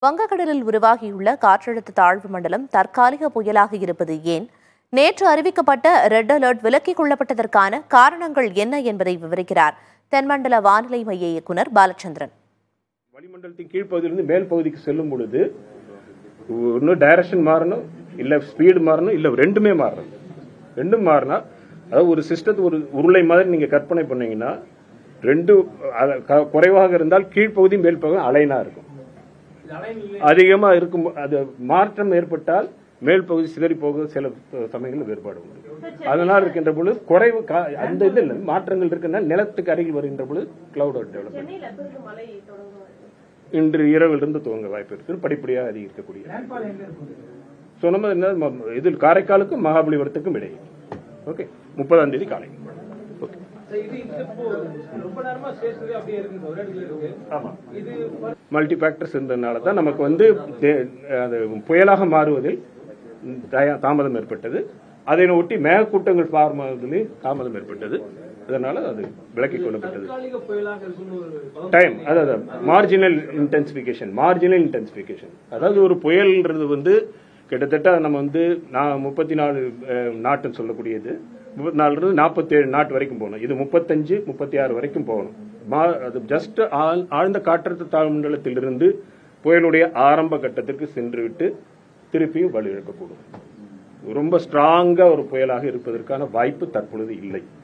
வங்கக்கடலில் உருவாகியுள்ள காற்றழுத்த தாழ்வு மண்டலம் தற்காலிக புயலாக இருப்பது ஏன் நேற்று அறிவிக்கப்பட்ட ரெட் அலர்ட் விலக்கிக் கொள்ளப்பட்டதற்கான காரணங்கள் என்ன என்பதை விவரிக்கிறார் தென்மண்டல வானிலை மைய இயக்குனர் பாலச்சந்திரன் வளிமண்டலத்தின் கீழ்ப்பகுதியிலிருந்து மேல் பகுதிக்கு செல்லும் பொழுது ஒன்று டைரக்ஷன் மாறணும் இல்ல ஸ்பீடு மாறணும் இல்ல ரெண்டுமே மாறணும் ரெண்டும் மாறினா அதாவது ஒரு சிஸ்டத்தை ஒரு உருளை மாதிரி நீங்க கற்பனை பண்ணீங்கன்னா ரெண்டு அத- க- குறைவாக இருந்தால் கீழ்ப்பகுதி மேல் பகுதி அலைனா இருக்கும் அதிகமா இருக்கும் அது மாற்றம் ஏற்பட்டால் மேல் பகுதி சிதறி போக சில சமயங்களில் வேறுபாடு உண்டு அதனால் இருக்கின்ற பொழுது குறைவு கா- அந்த இதில் மாற்றங்கள் இருக்குன்னா நிலத்துக்கு அருகில் வருகின்ற பொழுது கிளவுட் டெவலப்மெண்ட் இன்று இரவிலிருந்து துவங்க வாய்ப்பு இருக்கு படிப்படியாக அதிகரிக்கக்கூடிய ஸோ நம்ம என்ன ம- இதில் காரைக்காலுக்கும் மகாபலிபுரத்துக்கும் இடையே ஓகே முப்பதாம் தேதி காலை ஓகே சார், இது இது இப்போ ரொம்ப நேரமா ஸ்டேஷனரி அப்படியே இருக்கு சார், ஒரே இடத்துல இருக்கு ஆமா இது மல்டி ஃபேக்டர்ஸ் இருந்ததுனால தான் நமக்கு வந்து தே- அது புயலாக மாறுவதில் தய- தாமதம் ஏற்பட்டது அதை ஒட்டி மேகக்கூட்டங்கள் ஃபார்ம் ஆகுவதிலே தாமதம் ஏற்பட்டது அதனால அது விலக்கிக் கொள்ளப்பட்டது தற்காலிக புயலாக இருக்குன்னு ஒரு பதம் டைம் அதாவது மார்ஜினல் இன்டென்சிஃபிகேஷன் மார்ஜினல் இன்டென்சிஃபிகேஷன் அதாவது ஒரு புயல்ன்றது வந்து கிட்டத்தட்ட நம்ம வந்து நான் முப்பத்தி நாலு அஹ், நாட்டுன்னு சொல்லக்கூடியது முப்பத்தி நாலுலேருந்து நாற்பத்தேழு நாட்டு வரைக்கும் போகணும் இது முப்பத்தஞ்சு முப்பத்தி ஆறு வரைக்கும் போகணும் மா- அது ஜஸ்ட் ஆழ்ந்த காற்றழுத்த தாழ்மண்டலத்திலிருந்து புயலுடைய ஆரம்ப கட்டத்திற்கு சென்று விட்டு திருப்பியும் வலுவிழக்கக்கூடும் ரொம்ப ஸ்ட்ராங்கா ஒரு புயலாக இருப்பதற்கான வாய்ப்பு தற்பொழுது இல்லை